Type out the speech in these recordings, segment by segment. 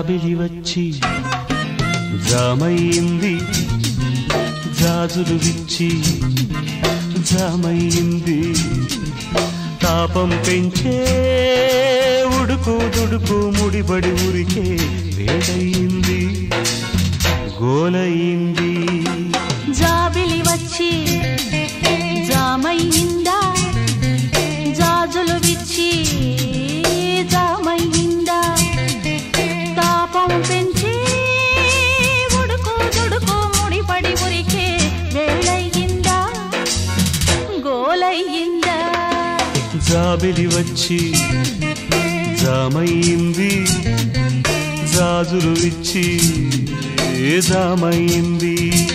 జాబిలి వచ్చి జామయింది జాజులు విచ్చి జామయింది తాపం పెంచే ఉడుకు దుడుకు ముడిబడి ఉరికే వేడయింది గోలయింది జాబిలి వచ్చి జామయ్యిందా జాజులు విచ్చి జామయ్యిందా తాపం పెంచి ఉడుకు దుడుకు ముడిపడి ఉరికే వేళయ్యిందా గోలయ్యిందా జాబిలి వచ్చి జామయింది జాజులు ఇచ్చి జామయింది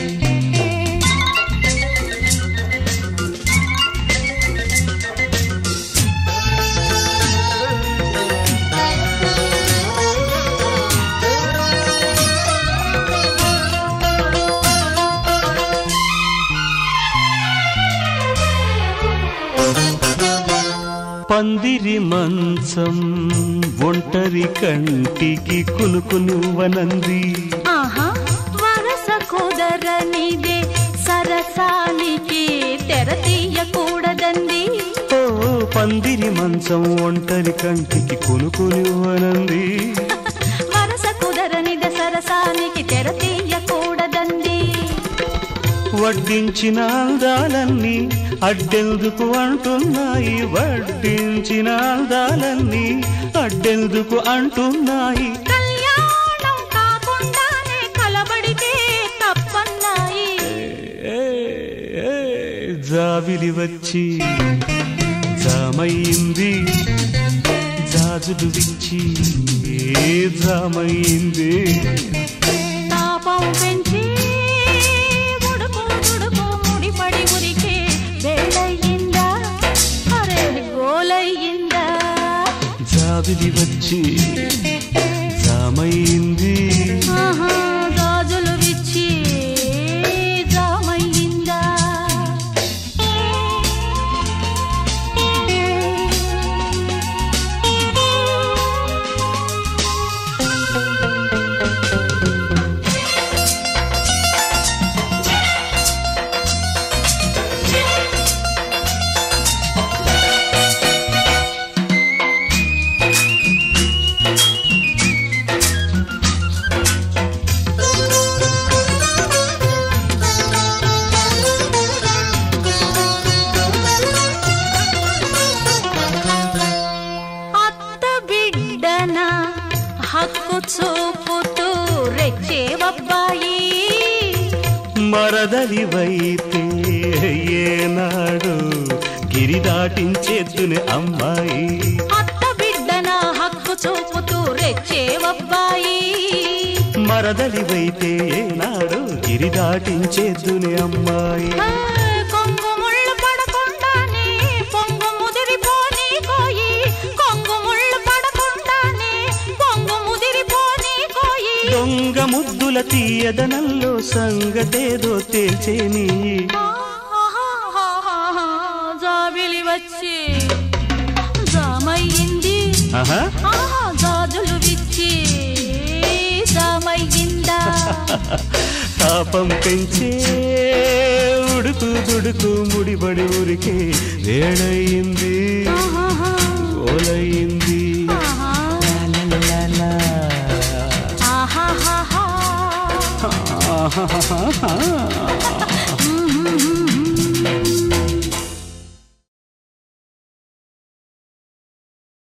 పందిరి మంచం ఒంటరి కంటికి కునుకునువనంది ఆహా వరస కుదరనిదే సరసానికి తెర తీయకూడదండి ఓ పందిరి మంచం ఒంటరి కంటికి కునుకునువనంది వరస కుదరనిదే సరసానికి తెర తీయకూడదండి వడ్డించిన అందాలన్నీ అడ్డెందుకు అంటున్నాయి వడ్డించిన అందాలన్నీ అడ్డెందుకు అంటున్నాయి కళ్యాణం కాకుండానే కలబడితే తప్పన్నాయి ఏ, ఏ, జాబిలి వచ్చి జామయింది జాజులు విచ్చి ఏ జామయింది తాపం పెంచి ఉడుకు దుడుకు ముడిపడి ఉరికే వేళయ్యిందా అరే గోలయ్యిందా జాబిలి వచ్చి జామయింది ఆహా, గాజులు విచ్చి జామయ్యిందా అత్త బిడ్డన హక్కు చూపుతూ రెచ్చేవబ్బాయి మరదలివైతే ఏనాడు గిరి దాటించేద్దునే అమ్మాయి అత్త బిడ్డన హక్కు చూపుతూ రెచ్చేవబ్బాయి మరదలివైతే ఏనాడు గిరి దాటించేద్దునే అమ్మాయి ఆ, కొంగు ముళ్ళు పడకుండానే పొంగు ముదిరిపోని కోయి కొంగు ముళ్ళు పడకుండానే పొంగు ముదిరిపోని కోయి దొంగ ముద్దుల తీయదనంలో సంగతేదో తేల్చేని ఆహాహాహాహా, జాబిలి వచ్చి జామయ్యింది ఆహా ఆహా గాజులు విచ్చి జామయ్యిందా తాపం పెంచే ఉడుకు దుడుకు ముడిబడి ఊరికే వేడయింది ఆహాహా, ఓలయింది ఆహా, లాలాలాలా. ఆహాహాహా. ఆహాహాహా. మ్మ్, మ్మ్, మ్మ్.